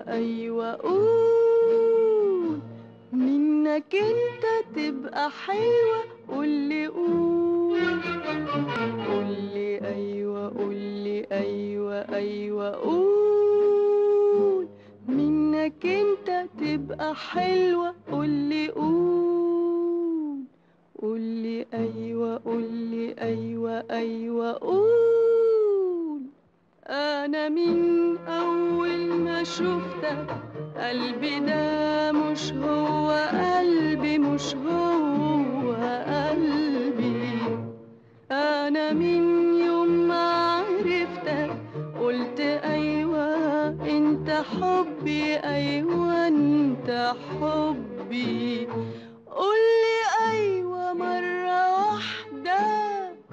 ايوه قول منك انت تبقى حلوة قولي قول قولي ايوه قولي ايوه ايوه قول منك انت تبقى حلوة قولي قول قولي ايوه قولي ايوه ايوه قول انا من اول ما شفتك قلبي ده مش هو قلبي مش هو قلبي انا من يوم ما عرفتك قلت ايوه انت حبي ايوه انت حبي قولي ايوه مرة واحدة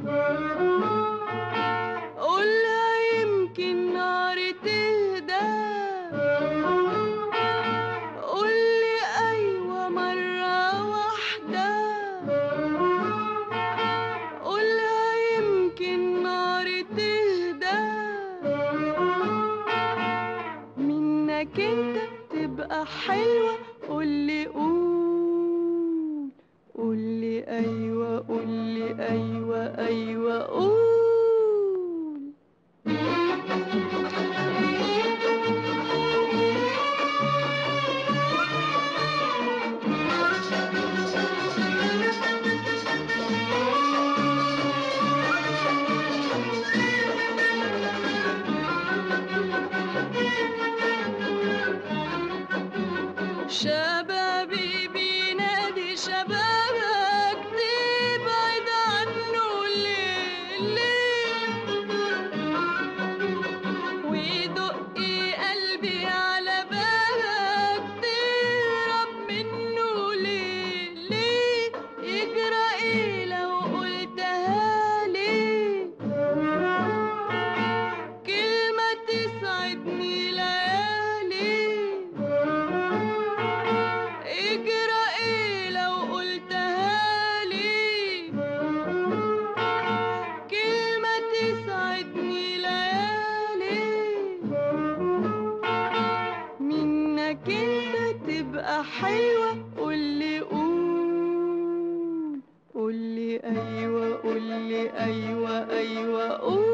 قولها يمكن ناري تهدى قولي ايوه مرة واحدة قولها يمكن ناري تهدى منك انت تبقى حلوة قولي قول قولي ايوه قولي ايوه ايوه قول شبابي بينادي شبابك تبعد عنه ليه ليه ويدق قلبي على بالك تهرب منه ليه ليه يجرى ايه لو قلتها ليه كلمة تسعدني ليالي اجرى ايه لو قلتها لي كلمة تسعدني ليالي منك انت تبقى حلوة قولي قول قولي ايوه قولي ايوه ايوه قول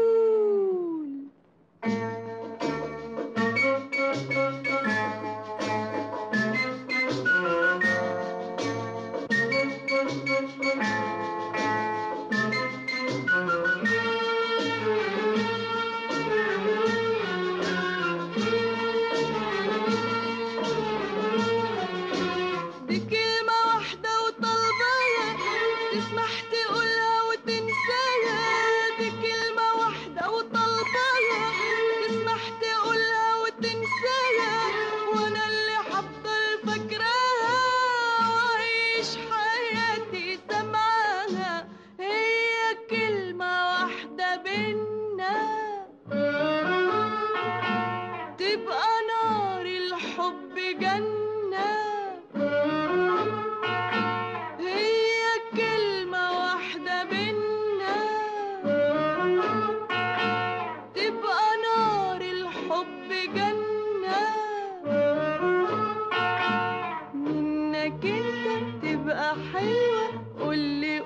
دي كلمة واحدة وطلبها تسمح تقولها وتنساها دي كلمة واحدة وطلبها تسمح تقولها وتنساها وانا اللي حفضل فاكراها واعيش حياتي سمعاها هي كلمة واحدة بينا تبقى نار الحب جنة هي كلمة واحدة بينا تبقى نار الحب جنة منك انت تبقى حلوة قولي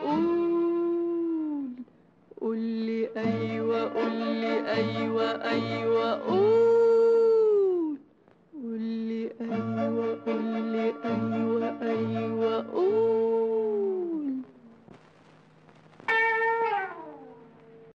قول قولي ايوه قولي ايوه ايوه قول